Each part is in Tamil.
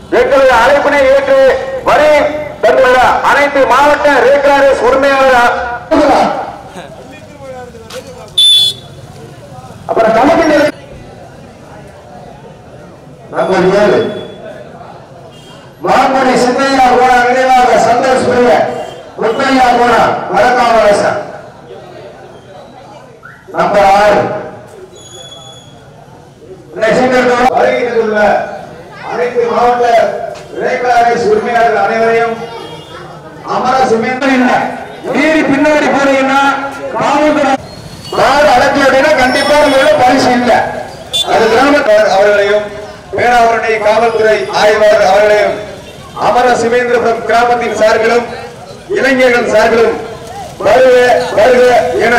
எங்களது அழைப்பினை ஏற்று வரி தந்துள்ள அனைத்து மாவட்ட ரேக்லாரேஸ் உரிமையாளர் அப்புறம் கமிட்டி நம்பர் ஏழு மாங்குடி சின்னையா கூட நினைவாக சந்தோஷ் பிரிய முத்தையா கூட வழக்காவரசன் நம்பர் ஆறு வருகின்ற அனைத்து மாவட்ட ரேக்லாரேஸ் உரிமையாளர்கள் அனைவரையும் அமர சுமேந்திரன் மீறி பின்னாடி போனீங்கன்னா காவல்துறை மாடு அடக்கி அப்படின்னா கண்டிப்பா உங்களோட பரிசு இல்ல அது கிராமத்தார் அவர்களையும் பேராவரணை காவல்துறை ஆய்வாளர் அவர்களையும் அமர சிவேந்திரபுரம் கிராமத்தின் சார்பிலும் இளைஞர்கள் சார்பிலும் வருக வருக என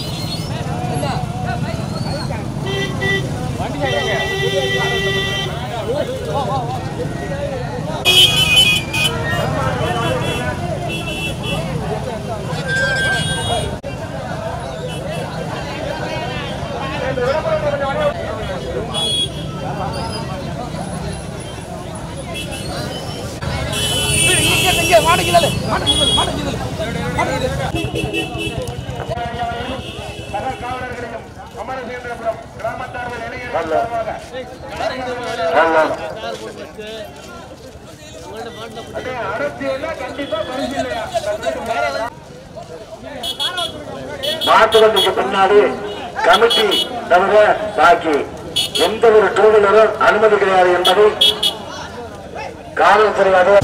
மாட்டுவண்டிக்கு பின்னாடி கமிட்டி தவிர பாக்கி எந்த ஒரு டூ வீலரும் அனுமதி கிடையாது என்பதை காவல்துறை அது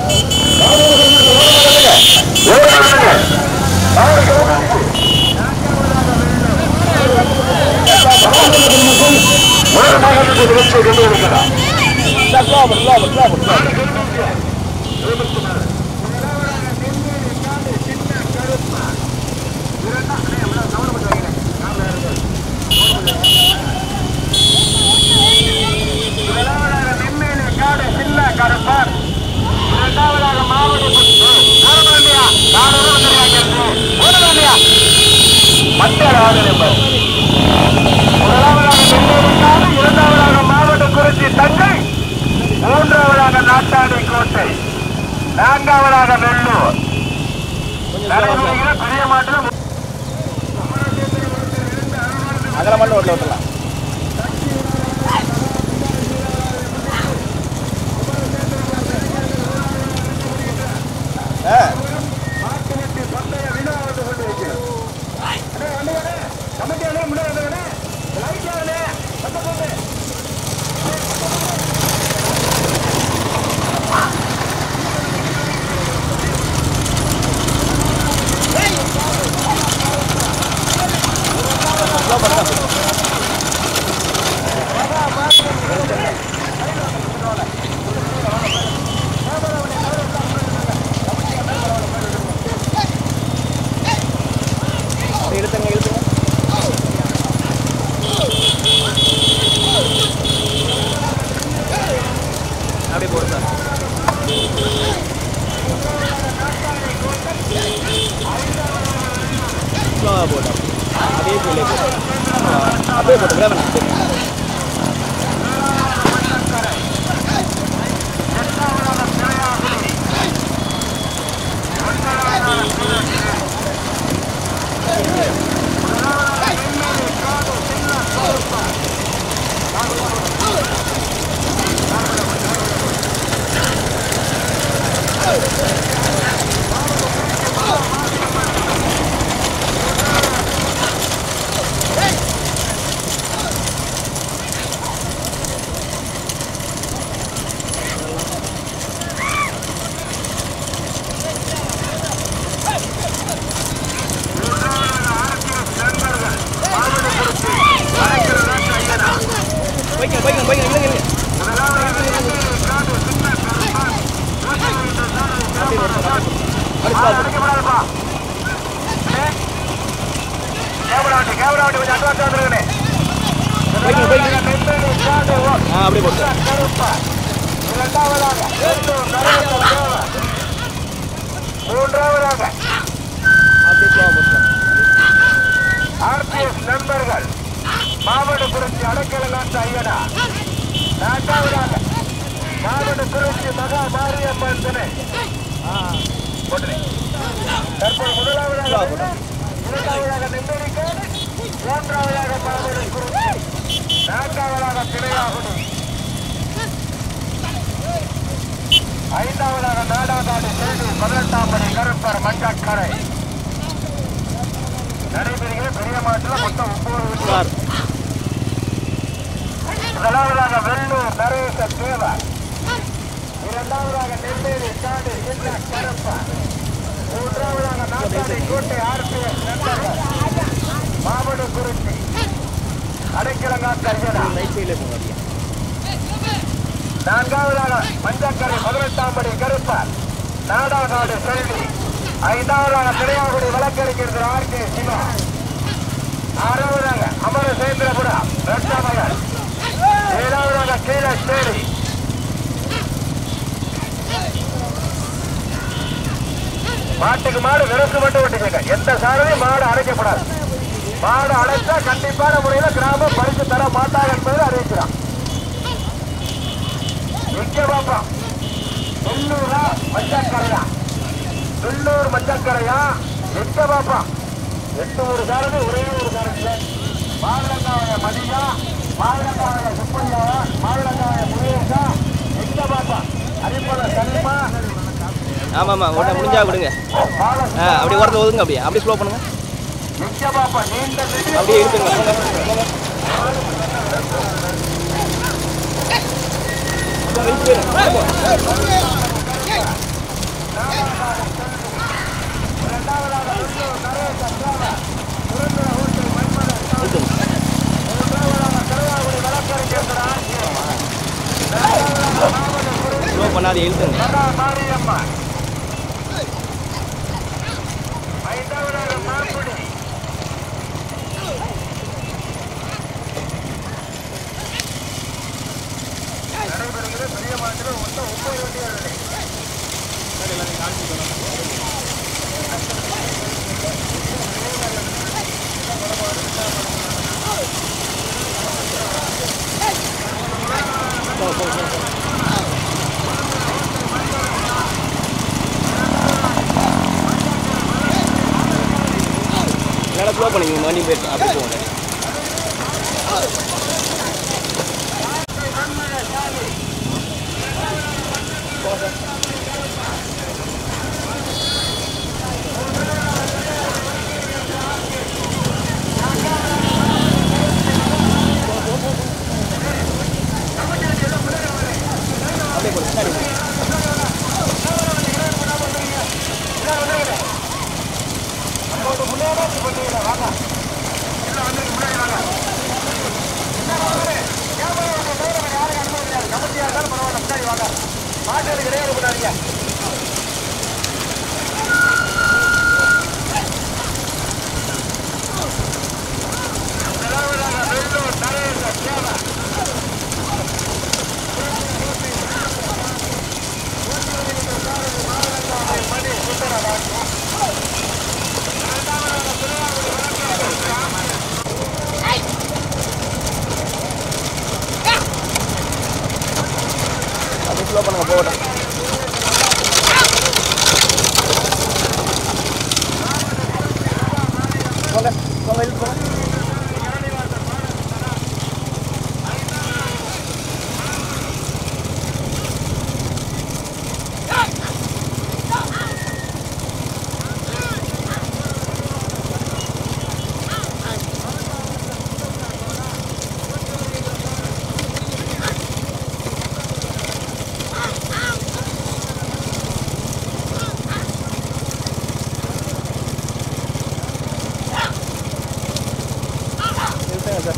நிகழ்ச்சியை கொண்டு வருகிறார் இரண்டாவதாக மாவட்ட குறிச்சி தங்கை மூன்றாவதாக நாட்டாடி கோட்டை நான்காவதாக வெள்ளூர் நடைபெறுகிற பெரிய மாற்றம் அகல மண்ணு ஓட்டல ஓட்டலாம் இழுத்துங்க இழுத்துங்க அப்படியே போடு சார் ஸ்லோவாக போட்டோம் அப்படியே கீழே போட்டோம் அப்படியே போட்டு விட வேணாம் போய்க்க போய்க்க போய்க்க இல்லைங்க இல்லைங்க கேமராட்டி கேமராட்டி கொஞ்சம் அட்வான்ஸ் வந்துருக்கனே போய்க்க போய்க்க ஆ அப்படியே போட்டு இரண்டாவதாக வெள்ளூர் நரேந்திர தேவர். மூன்றாவதாக அப்படியே ஸ்லோவாக போட்டு ஆர்பிஎஸ் நண்பர்கள் மாவட்ட குறிச்சி அடைக்கலங்காட்டு ஐயனா நான்காவதாக மாவட்ட குறிச்சி மகா மாரியம்மன் துணை போட்டுனே. தற்போது முதலாவதாக வெள்ளூர், இரண்டாவதாக நெம்பேரிக்காடு மூன்றாவதாக மாவட்ட குறிச்சி நான்காவதாக திரையாகுடி ஐந்தாவதாக நாடாகாடு செய்தி பதினெட்டாம் படி கருப்பர் மஞ்சக்கரை நடைபெறுகிற பெரிய மாட்டில் மொத்தம் ஒன்பது விட்டு முதலாவதாக வெள்ளூர் நரேச தேவர் இரண்டாவதாக நெல்லேரி காடு சின்ன கருப்பா மூன்றாவதாக நாட்டாடி கோட்டை ஆர்பிஎஸ் நண்பர்கள் மாவட்ட குறிச்சி அடைக்கலங்காட்டு அர்ஜனா நான்காவதாக மஞ்சக்கரை பதினெட்டாம் படி கருப்பார் நாடாகாடு செல்வி ஐந்தாவதாக திரையாகுடி வழக்கறிஞர் ஆர் கே சிவா ஆறாவதாக அமரசேந்திரபுரம் ரட்சமகன் ஏழாவதாக கீழச்சேரி மாட்டுக்கு மாடு விரசு மட்டும் விட்டுக்கங்க எந்த சாரதையும் மாடு அடைக்கப்படாது மாடு அடைச்சா கண்டிப்பான முறையில கிராமம் பரிசு தர மாட்டாங்க என்பதை அறிவிக்கிறான் எங்க பாப்பா வெள்ளூரா மஞ்சக்கரையா வெள்ளூர் மஞ்சக்கரையா எங்க பாப்பா எட்டு ஒரு சாரதி ஒரே ஒரு சாரதி மாவிளங்காவய மதியா மாவிளங்காவய சுப்பையா மாவிளங்காவய முருகேசா எங்க பாப்பா அரிப்பல சனிமா ஆமாம்மா உடனே முடிஞ்சா விடுங்க ஆ அப்படியே ஓரத்தில் ஒதுங்க அப்படியே அப்படியே ஸ்லோ பண்ணுங்க எங்க பாப்பா நீண்ட நெடிய அப்படியே இருக்குங்க போங்க, போங்க. கொஞ்சம் வெளிச்சு போயிருங்க. போ. இழுத்துங்க. ஸ்லோ பண்ணாது இழுத்துங்க மகா மாரியம்மா ஐந்தாவதாக மாங்குடி நடைபெறுகிற பெரிய மாட்டில் மொத்தம் ஒன்பது வண்டிகள் இல்லைனா ஸ்லோ பண்ணிக்கோங்க வண்டி போயிட்டு அப்படியே போங்க அப்படியே போடுங்க சரி மாட்டு கிடையாது பண்ணாதீங்க முதலாவதாக வெள்ளூர் நரேந்திர சேவை அப்படியே ஸ்லோ பண்ணுங்க போகட்டும் போங்க போங்க இழுத்து போங்க இழுத்துங்க சார்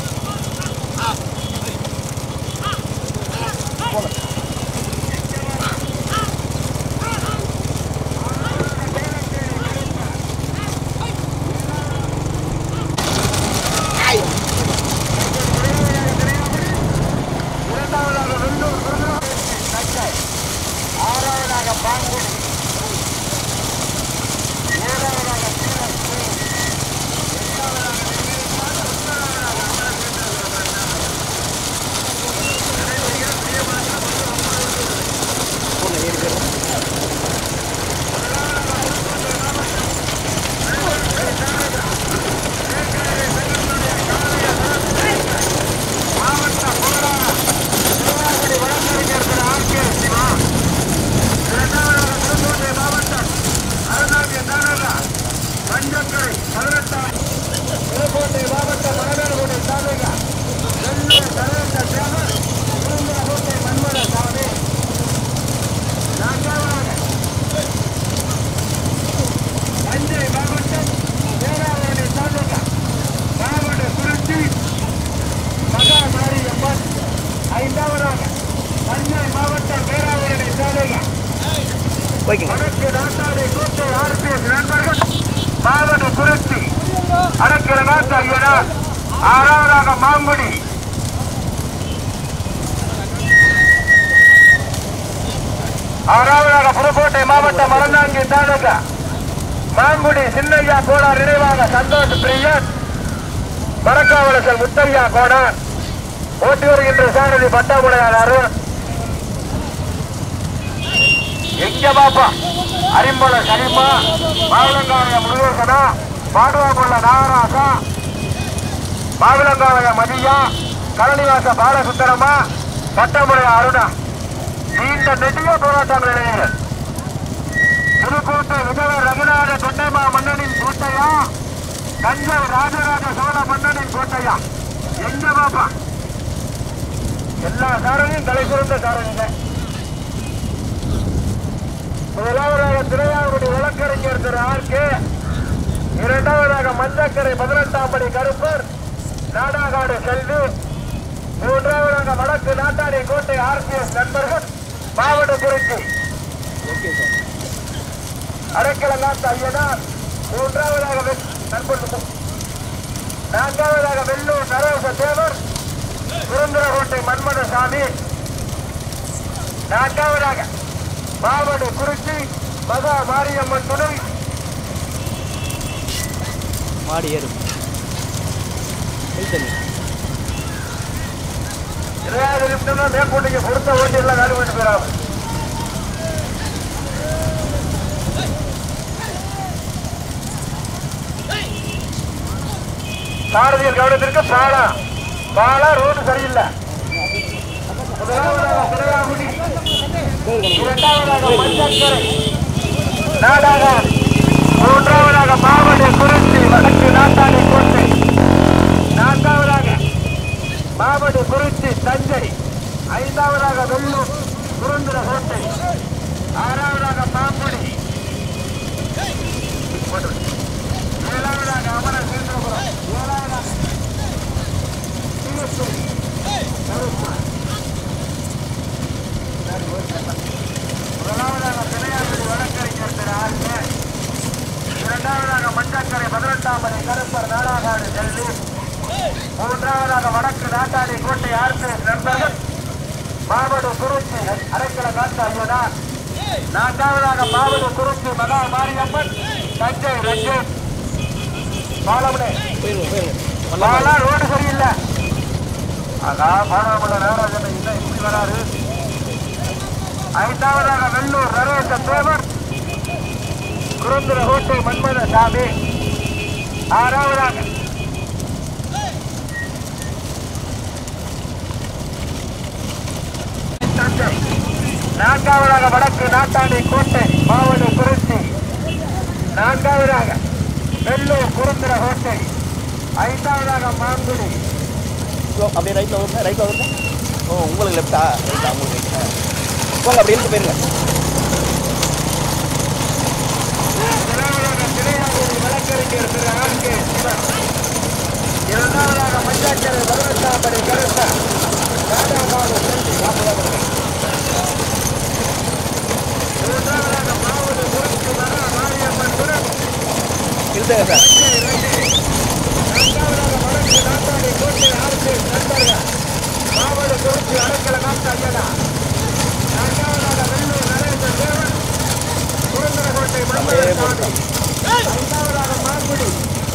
இரண்டாவதாக வெள்ளூர் விருதுநகர் தஞ்சை ஆறாவதாக பாங்குடி ஏழாவதாக சீரஸ்ரீ எட்டாவதாக வைக்குங்க வடக்கு நாட்டாடி கோட்டை ஆர்பிஎஸ் நண்பர்கள் மாவட்ட குறிச்சி அடக்கிற நாட்டு ஐயனார் ஆறாவதாக மாங்குடி ஆறாவதாக புதுக்கோட்டை மாவட்டம் மலந்தாங்கி தாலுகா மாங்குடி சின்னையா கோடார் நினைவாக சந்தோஷ் பிரியன் மரக்காவலசல் முத்தையா கோடார் ஓட்டி வருகின்ற சாரதி பட்டாமுடையார் அருண் எங்க பாப்பா அரிம்பல கரிமா மாவிலங்காலய முருகேசனா பாடுவாக்குள்ள நாகராசா மாவிலங்காலய மதியா கலனிவாச பாலசுந்தரமா பட்டமுடைய அருணா நீண்ட நெடிய போராட்டங்கள் இடையே புதுக்கோட்டை விஜய ரகுநாத தொண்டைமா மன்னனின் கோட்டையா தஞ்சை ராஜராஜ சோழ மன்னனின் கோட்டையா எங்க பாப்பா எல்லா சாரணியும் தலை சிறந்த சாரணிங்க முதலாவதாக திருவாரூடி வழக்கறிஞர் திரு ஆர் கே இரண்டாவதாக மஞ்சக்கரை பதினெட்டாம் படி கருப்பர் நாடாகாடு செல்வி மூன்றாவதாக வடக்கு நாட்டாடி கோட்டை ஆர்பிஎஸ் நண்பர்கள் மாவட்ட குறிச்சி அடைக்கலங்காத்த ஐயனார் மூன்றாவதாக வெ- நண்பர்கள் நான்காவதாக வெள்ளூர் நரேச தேவர் சுரந்திரகோட்டை மன்மதசாமி நான்காவதாக மாவட்ட குறிச்சி மகா மாரியம்மன் துணை மாடி ஏறு தண்ணி இருபது நிமிஷம் தான் மேற்கொண்டிங்க பொறுத்த ஓட்டி எல்லாம் வேலை பண்ணிட்டு போயிடாம சாரதியர் கவனத்திற்கு பாலா பாலா ரோடு சரியில்லை முதலாவதாக சிறையாகுடி இரண்டாவதாக மஞ்சக்கரை நாடாக மூன்றாவதாக மாவட்ட குறிச்சி வடக்கு நாட்டாளி கோட்டை நான்காவதாக மாவட்ட குறிச்சி தஞ்சை ஐந்தாவதாக வெள்ளூர் சுரந்திர கோட்டை ஆறாவதாக மாம்புடி ஏழாவதாக அமர சேந்திரபுரம் ஏழாவதாக சிவஸ்வரி, கருப்பூர். முதலாவதாக பிணையாங்குடி வழக்கறிஞர் திரு ஆர் கே. இரண்டாவதாக மஞ்சக்கரை பதினெட்டாம் படை கருப்பர் நாடாகாடு செல்வி மூன்றாவதாக வடக்கு நாட்டாடி கோட்டை ஆர்பிஎஸ் நண்பர்கள் மாவட்ட குறிச்சி அரைக்கல காட்டு ஐயனா நான்காவதாக மாவட்ட குறிச்சி மகா மாரியம்மன் தஞ்சை ரஞ்சன் பாலமுனை போயிருங்க போயிருங்க பாலா ரோடு சரியில்லை ஆகா பாலாமுள்ள நாகராஜன் இன்னும் இப்படி வராரு ஐந்தாவதாக வெள்ளூர் நரேச தேவர் குருந்திர கோட்டை மன்மத சாமி ஆறாவதாக தஞ்சை நான்காவதாக வடக்கு நாட்டாண்டி கோட்டை மாவட்ட குறிச்சி நான்காவதாக வெள்ளூர் குருந்திர கோட்டை ஐந்தாவதாக மாங்குடி ஸோ அப்படியே ரைட்டில் வருங்க ரைட்டில் வருங்க ஓ உங்களுக்கு லெஃப்டா ரைட்டா உங்களுக்கு ரைட்டா போங்க அப்படி இருக்கு போயிருங்க முதலாவதாக திரையாங்குடி வழக்கறிஞர் திரு ஆர் கே சிவன் இரண்டாவதாக மஞ்சாக்கரை பதினெட்டாம் படி கருத்த ராஜாபாடு செல்வி காப்பவர்கள் மூன்றாவதாக மாவட்ட குறிச்சி மகா மாரியம்மன் துணன் இருந்துங்க சார் நான்காவதாக வடக்கு நாட்டாடி கோட்டை ஆர்பிஎஸ் நண்பர்கள் மாவட்ட குறிச்சி அடைக்கல நாட்டு ஐயனா நான்காவதாக வெள்ளூர் நரேந்திர தேவன் சுரந்திரகோட்டை மன்மதசாமி ஐந்தாவதாக மாங்குடி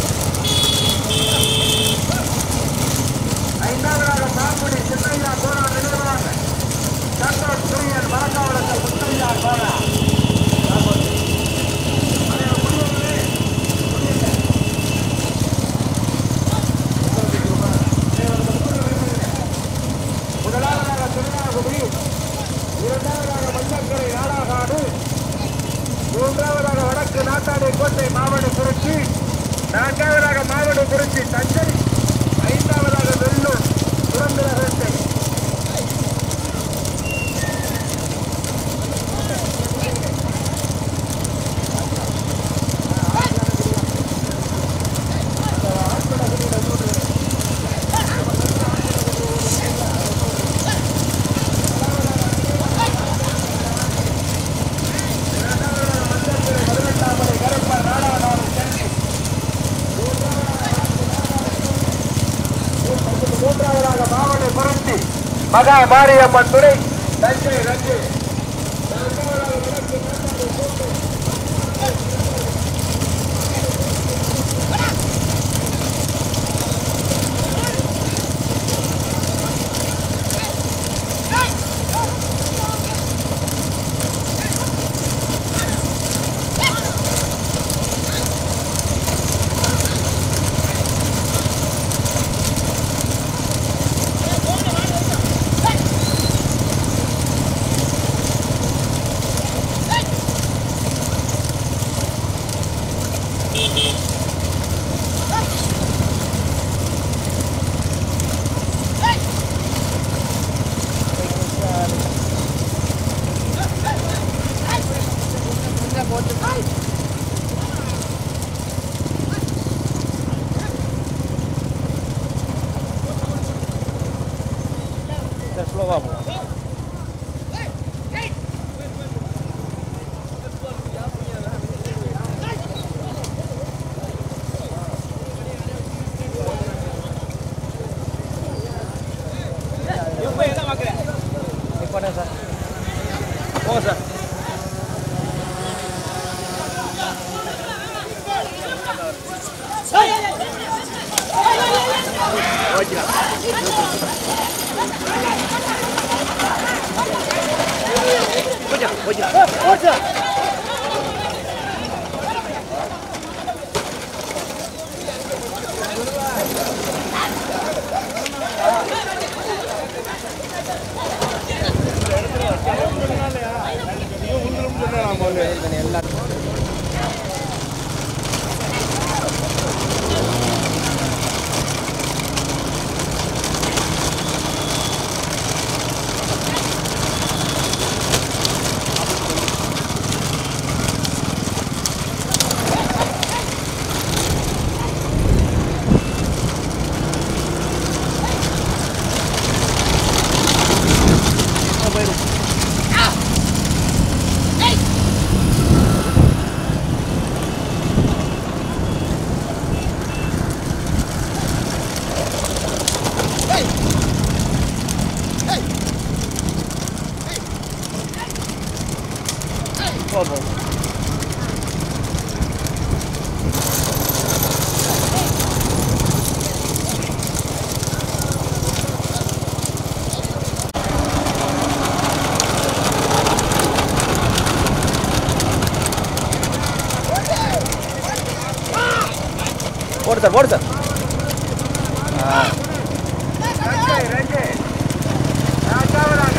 ஐந்தாவதாக மாங்குடி சின்னையா கோரா நினைவாக சந்தோஷ் பிரியன் மரக்காவலத்தில் முத்தையா கோரா முதலாவதாக திருநாகுடி இரண்டாவதாக மஞ்சக்கரை நாடாகாடு மூன்றாவதாக வடக்கு நாட்டாடி கோட்டை மாவட்ட குறிச்சி நான்காவதாக மாவட்ட குறிச்சி தஞ்சை ஐந்தாவதாக வெள்ளூர் சுரந்திர கோட்டை இரண்டாவதாக மகா மாரியம்மன் துணை தஞ்சை ரஞ்சு சார் ஸ்லோவாக போகும் நிப்பாட்டுங்க சார் போங்க சார் போகும் போடு சார் போடு சார் ஆ ரஞ்சை ரஞ்சை ராஜாவராக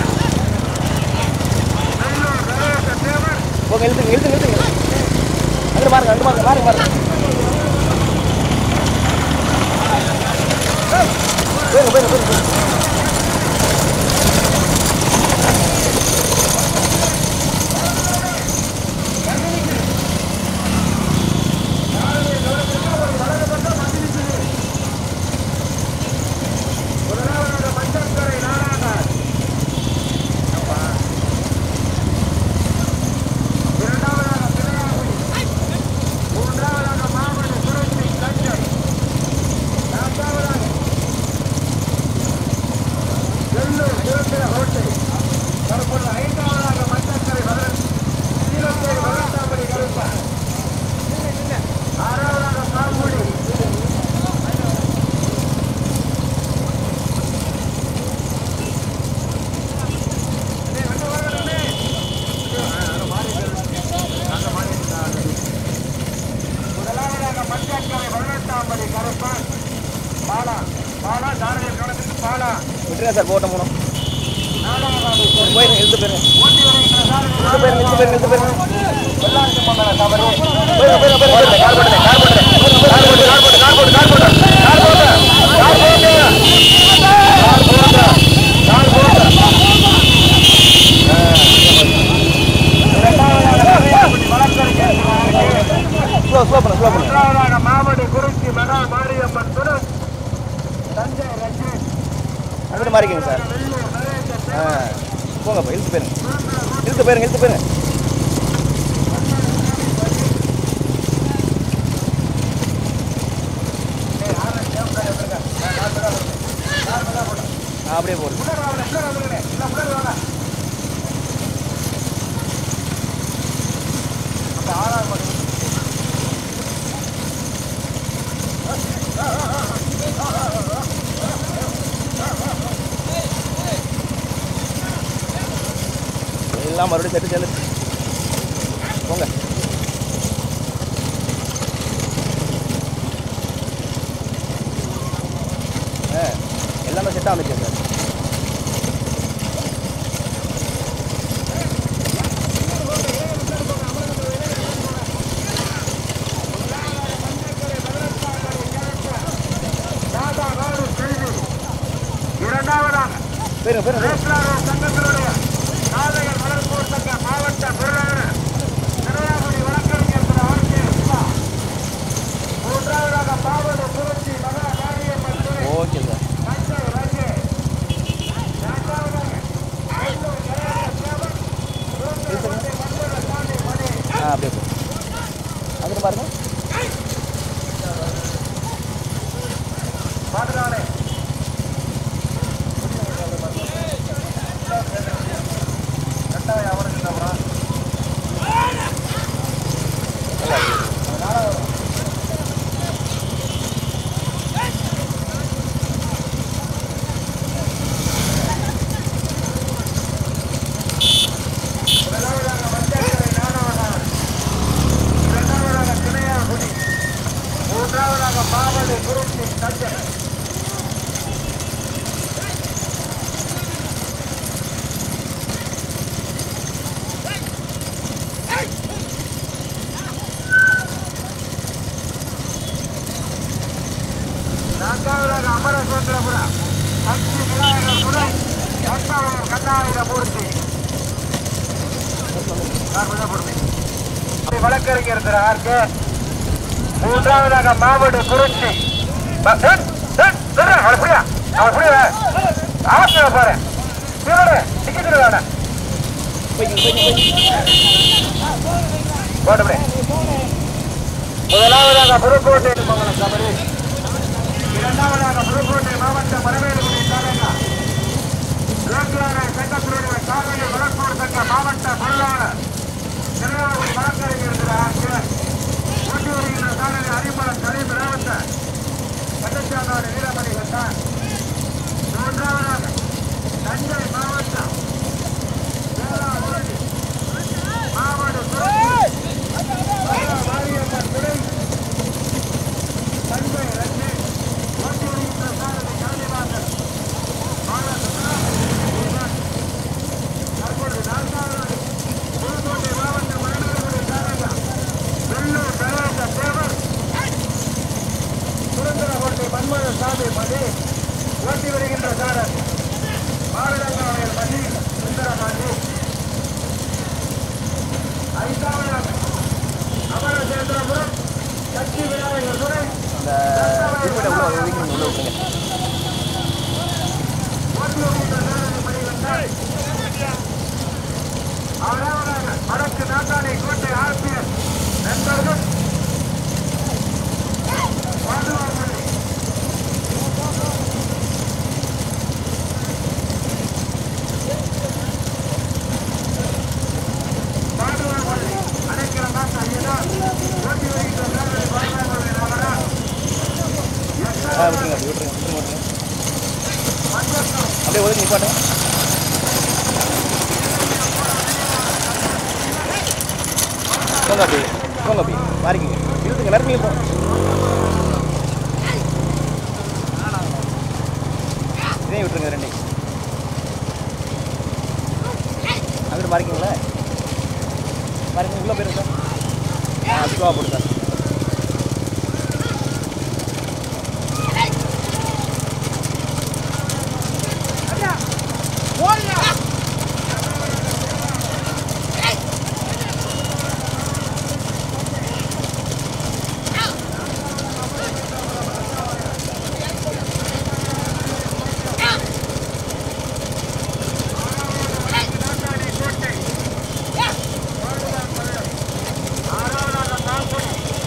நல்லூர் நரேச தேவர் போங்க இழுத்துங்க இழுத்துங்க இழுத்துங்க அங்கிட்டு பாருங்க அங்கிட்டு பாருங்க பாருங்க பாருங்க போயிருங்க போயிருங்க போயிருங்க முதலாவதாக மஞ்சள்கரை நாராயணன் இரண்டாவதாக பிள்ளையாகுடி மூன்றாவதாக மாமணி புரட்சி தஞ்சை நான்காவதாக வெள்ளூர் சுதந்திர ஹோட்டல் தற்போது ஐந்தாவதாக மஞ்சள்கரை மதுரன் சீலத்தேரி மதுரத்தாம்படி கருப்பா ஆறாவதாக சாங்குடி முதலாவதாக மஞ்சக்கரை பதினெட்டாம்படி கருப்பன் பாலா பாலா தாரதியர் கணத்திற்கு பாலா விட்டுருங்க சார் போட்ட மூலம் நாலாவதாக போயிருங்க இழுத்து போயிருங்க ஓட்டி வருகின்ற இழுத்து போயிருங்க இழுத்து போயிருங்க இழுத்து போயிருங்க வெள்ளாண்டு மண்டல தவறு போயிருங்க போயிருங்க போயிருங்க கார் போட்டுங்க கார் போட்டுங்க கார் போட்டு கார் போட்டு கார் போட்டு கார் போட்டு கார் போட்டு கார் போட்டு கார் போட்டு கார் போட்டு ஸ்லோ ஸ்லோ பண்ணு ஸ்லோ பண்ணு மூன்றாவதாக மாவடி குறிச்சி மகா மாரியம்மன் துணை தஞ்சை ரஞ்சித் அங்கிட்டு மாறிக்கங்க சார் வெள்ளூர் நரேச ஆ போங்கப்பா இழுத்து போயிருங்க இழுத்து போயிருங்க இழுத்து போயிருங்க ஆ, அப்படியே போடுங்க எல்லாம் மறுபடியும் செட்டு செல்லு போங்க ஆ எல்லாமே செட்டாக வந்துச்சு சார் இரண்டாவதாக போயிருங்க போயிருங்க வேட்பாளர் சங்கத்தினுடைய நாளையர் வளர்ப்போர் சங்க மாவட்ட பொருளாளர் திருவாரூர் வழக்கறிஞர் திரு ஆர் கே உமா. மூன்றாவதாக பாவடு புரட்சி மகா காரியம்மன் துணை ஓகே சார் தஞ்சை ரஜே. இரண்டாவதாக வேலூர் ஜெயராஜ சேவன், மூன்றாவது மண்டல சாமி மணி. ஆ அப்படியே போ அங்கிட்டு பாருங்க பதினாலு. ரெண்டாவது அவருக்கு இந்த அப்புறம். முதலாவதாக மஞ்சக்கரை நாடாவதார். இரண்டாவதாக திணையாகுடி. மூன்றாவதாக மாவடு குருச்சி தஞ்சை நான்காவதாக அமரசுந்தரபுரம் சக்தி விநாயகர் துணை எட்டாவது கண்ணாயுதமூர்த்தி வழக்கறிஞர் திரு ஆர் கே மூன்றாவதாக மாவடு குறிச்சி ப- ஏய், ஏய், ஏய், அவனை புரியா அவன் புரியா அவசியம் பாரு இவரு டிக்கெட் வேணாம் போய்க்கிங்க போய்க்கிங்க போய்க்கிங்க போட்டபடி முதலாவதாக புதுக்கோட்டை கபடி இரண்டாவதாக புதுக்கோட்டை மாவட்ட மரவேலுக்குடி தாலுகா லோக்கியான சங்கத்தினுடைய காவிரி வளர்ப்போர் சங்க மாவட்ட பொருளாளர் திருவாரூர் வழக்கறிஞர் திரு ஆர் கே ஊட்டி வருகின்ற சாதனை அறிமுகம் கலீம் ரேவத்த பட்டச்சாமியோட வீரமணி கட்டான் மூன்றாவதாக தஞ்சை மாவட்டம் வேளாண் மாவட்ட மாரியம்மன் துறை தஞ்சை ரஜி ஓட்டி வருகின்ற சாதனை காந்திவாசன் தற்பொழுது நான்காவது புதுக்கோட்டை மாவட்ட மகளிர் சாரதா வெள்ளூர் கலாச தேவர் சுரந்திரகோட்டை மன்மத சாமி மணி ஓட்டி வருகின்ற சாரர் மாவிடங்காவையர் மணி சுந்தரமாண்டி ஐந்தாவதாக அமரசேந்திரபுரம் சக்தி விநாயகர் துறை அந்த திருப்பதி உள்ள ஒதுக்கி உள்ள விட்டுருங்க ஓட்டி வருகின்ற சாரதி மணிகண்டன் அவராவதாக வடக்கு நாட்டாளி கோட்டை ஆர்பிஎஸ் நண்பர்கள் பாதுகாப்பு பாதுகாப்பு அடைக்கிற மாசம் ஐயனார் ஓட்டி வருகின்ற சாரதி பாதுகாப்பு நகரா ஆ விட்டுருங்க அப்படி விட்டுருங்க விட்டுருங்க விட்டுருங்க அப்படியே ஒதுக்கி நிப்பாட்டுங்க போங்க அப்படி போங்க அப்படி மாறிக்கிங்க இழுத்துங்க நறுக்குங்க போ இதையும் விட்டுருங்க ரெண்டையும் அங்கிட்டு மாறிக்கிங்களா மாறிக்கிங்க உள்ள போயிருங்க சார் ஆ ஸ்லோவாக போடு சார் ஆறாவதாக தாக்குடி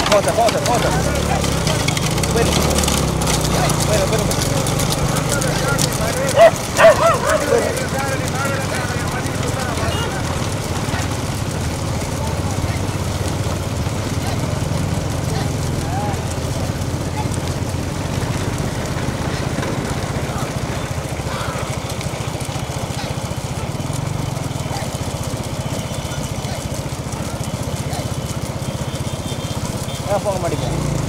போங்க சார் போங்க சார் போங்க சார் போயிரு போயிரு போயிரு ஆ போக மாட்டேங்க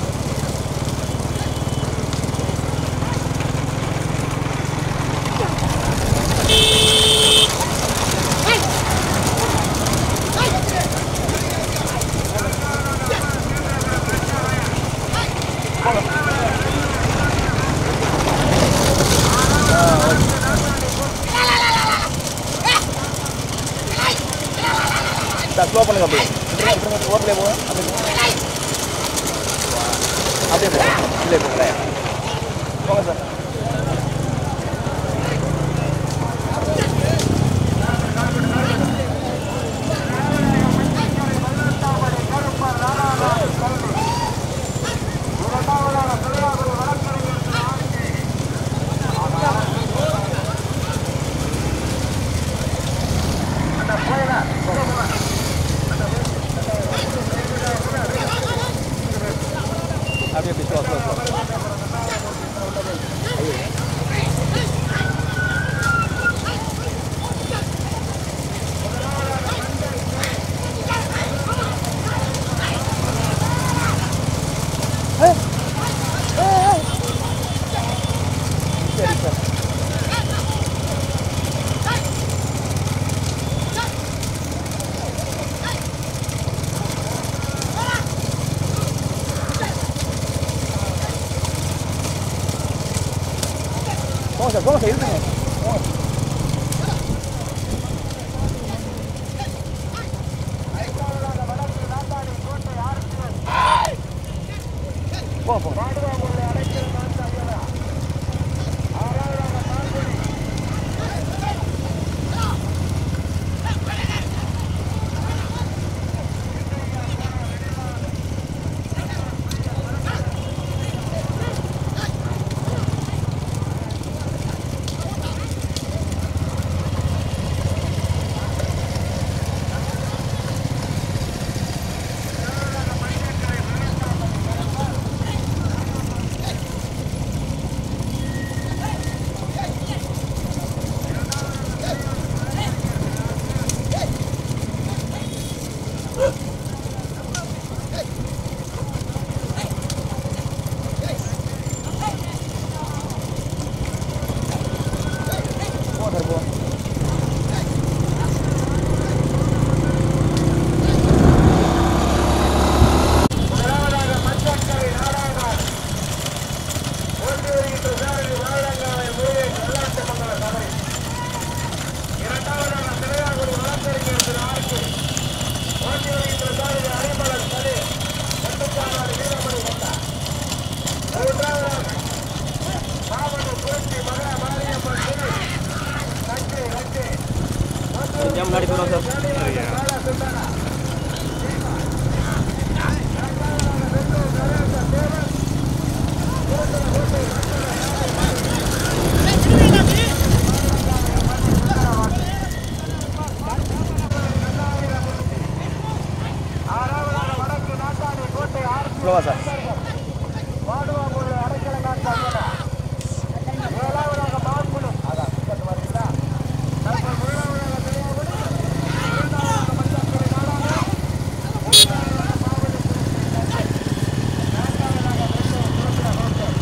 சார் ஸ்லோ பண்ணுங்க அப்படியே ஓட்டிலே போங்க அப்படியே அப்படியே போங்க இல்லை போங்க போங்க சார் அப்படியே அப்படியே ஸ்லோ ஸ்லோ ஸ்லோ சரி சார் போங்க சார் போங்க சார் இருக்குங்க போங்க போங்க போங்க போங்க சார் போங்க முதலாவதாக மஞ்சக்கரை நாடாகார் ஓட்டி வருகின்ற சாரதி வாழங்காவை முருகேஷ் வெள்ளாட்டு மங்கல சபை இரண்டாவதாக திரையாகுடி வழக்கறிஞர் திரு ஆர்கே ஓட்டி வருகின்ற சாரதி அறிமலர் சலி பட்டுச்சாராடு வீரமணி வந்தா மூன்றாவதாக மாவட்ட புரட்சி மகா மாரியம்மன் திரு நன்றி நன்றி கொஞ்சம் முன்னாடி போகிறோம் சார் காலா சுந்தாரா ஆறாவதாக வடக்கு நாட்டாடி கோட்டை ஆறு ஸ்லோவா சார் வாடுவாமூர் அடைக்கல நாட்டாங்க ஏழாவதாக மாங்குளம் அதான் டிக்கெட் வரீங்களா நம்ம முதலாவதாக தெரியாமல் இரண்டாவதாக மஞ்சக்கரை நாடாக மூன்றாவதாக மாவட்ட நான்காவதாக வெள்ளம் சுரப்பிட ஹோட்டல்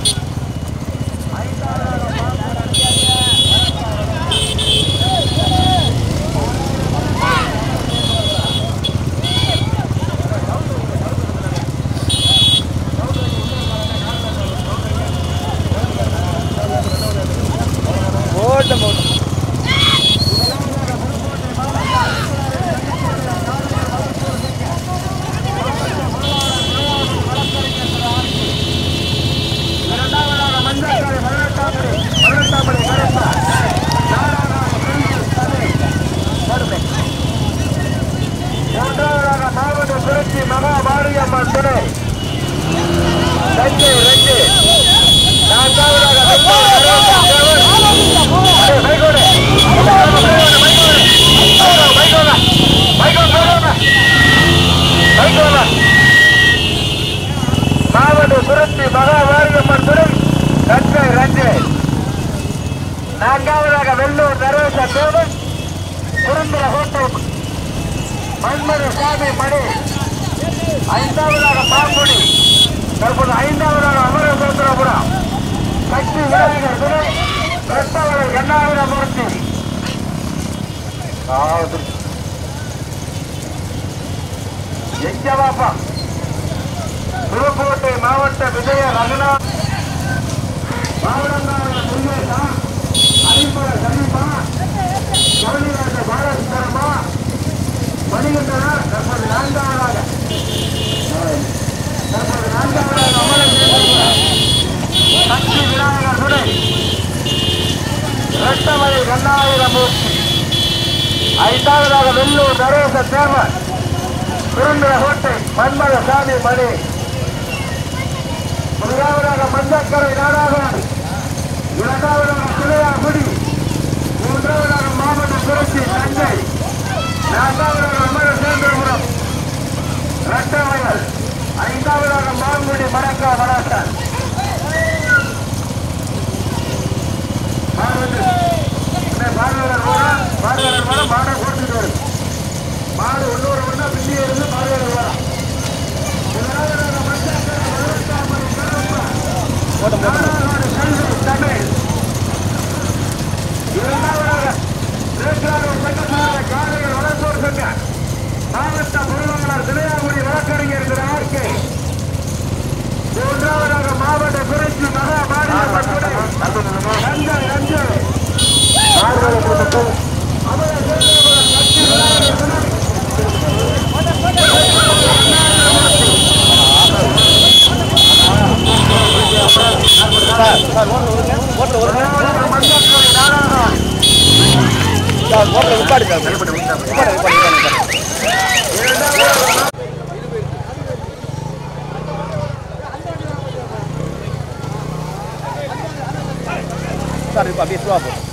ஐந்தாவதாக மாங்குளம் மாரியம்மன் துணை ரெண்டு ரெண்டு நான்காவதாக வெப்பம் நரேந்திரன் தேவர். ஏய், மைக்கோடு. மைக்கோடு, மைக்கோடு, மைக்கோடு. மைக்கோடு, மைக்கோடு, மைக்கோடு. மைக்கோடு. மாவட்ட சுரத்தி மகா மாரியம்மன் துணை ரெண்டு ரெண்டு நான்காவதாக வெள்ளூர் நரேச தேவன் குறும்புல ஹோட்டல் மன்மத சாமி மணி ஐந்தாவதாக பாம்புடி தற்போது ஐந்தாவதாக அமரசோத்திரபுரம் சக்தி விநாயகர் துணை ரத்தவரை எண்ணாயிரமூர்த்தி எங்க பாப்பா புதுக்கோட்டை மாவட்ட விஜய ரகுநாத் மாவட்டங்காரர் முருகேசா ஐம்பது சமீபா கவனிராஜ பாலசுந்தரமா மணிகண்டனா தற்போது நான்காவதாக தற்போது நான்காவதாக அமரன் சக்தி விநாயகர் துணை இரட்டமலை கண்ணாயிரமூர்த்தி ஐந்தாவதாக வெள்ளூர் நரேச தேவன் சுரந்திர கோட்டை மன்மத சாமி மணி முதலாவதாக மஞ்சக்கரை நாடாகாடு இரண்டாவதாக பிள்ளையாகுடி மூன்றாவதாக மாவட்ட சுரட்சி தஞ்சை நான்காவதாக அமரசேந்திரபுரம் ரட்டவயல் ஐந்தாவதாக மாங்குடி மடக்கா மடாட்டான் பார்வையாளர் வர பார்வையாளர் வர மாடை கொடுத்துட்டு வரும் மாடு உள்ளூர் ஒன்றா பின்னே இருந்து பார்வையாளர் வர முதலாவதாக மஞ்சக்கரை மதுரத்தாமரை கருப்பா போட்டோம் போட்டோம் நாடாகாடு செல்வி தமிழ் இரண்டாவதாக திருச்சாரூர் சட்டசபை காலையில் வளர்ப்போர் சங்க மாவட்ட பொருளாளர் திரையாங்குடி வழக்கறிஞர் திரு ஆர் கே மூன்றாவதாக மாவட்ட சுழற்சி மகா மாநில ரஞ்சன் ரஞ்சன் சார் சார் ஓட்டர் வருங்க ஓட்டர் வருங்க மஞ்சள் நாடாளுமன்ற சார் ஓட்டர் உட்காடு சார் உட்காடு உட்காடு உட்காடு சார் இப்போ அப்படியே ஸ்லோவாக போகும்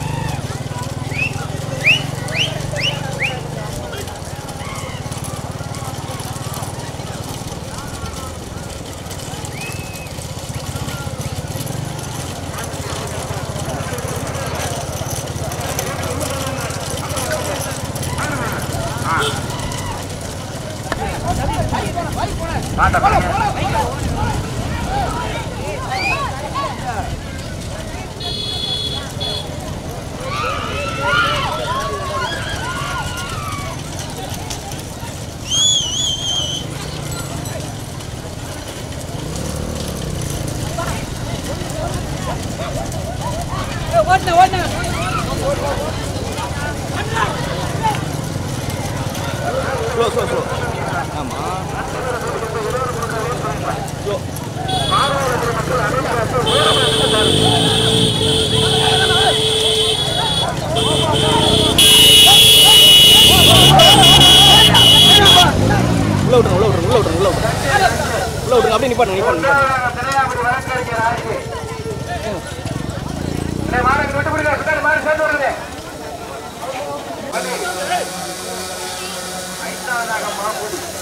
ஸ்லோ ஸ்லோ ஸ்லோ ஆமாம் ஸ்லோ உள்ள விட்டுருங்க உள்ள விட்டுருங்க உள்ள விட்டுருங்க உள்ள விட்டுருங்க உள்ள விட்டுருங்க அப்படியே நிப்பாட்டுங்க நிப்பாட்டுங்க திரையாங்குடி வழக்கறிஞர் ஆர் கே மாடு விட்டு பிடிக்க பின்னாடி மாடு சேர்ந்து வருது ஐந்தாவதாக மாங்குடி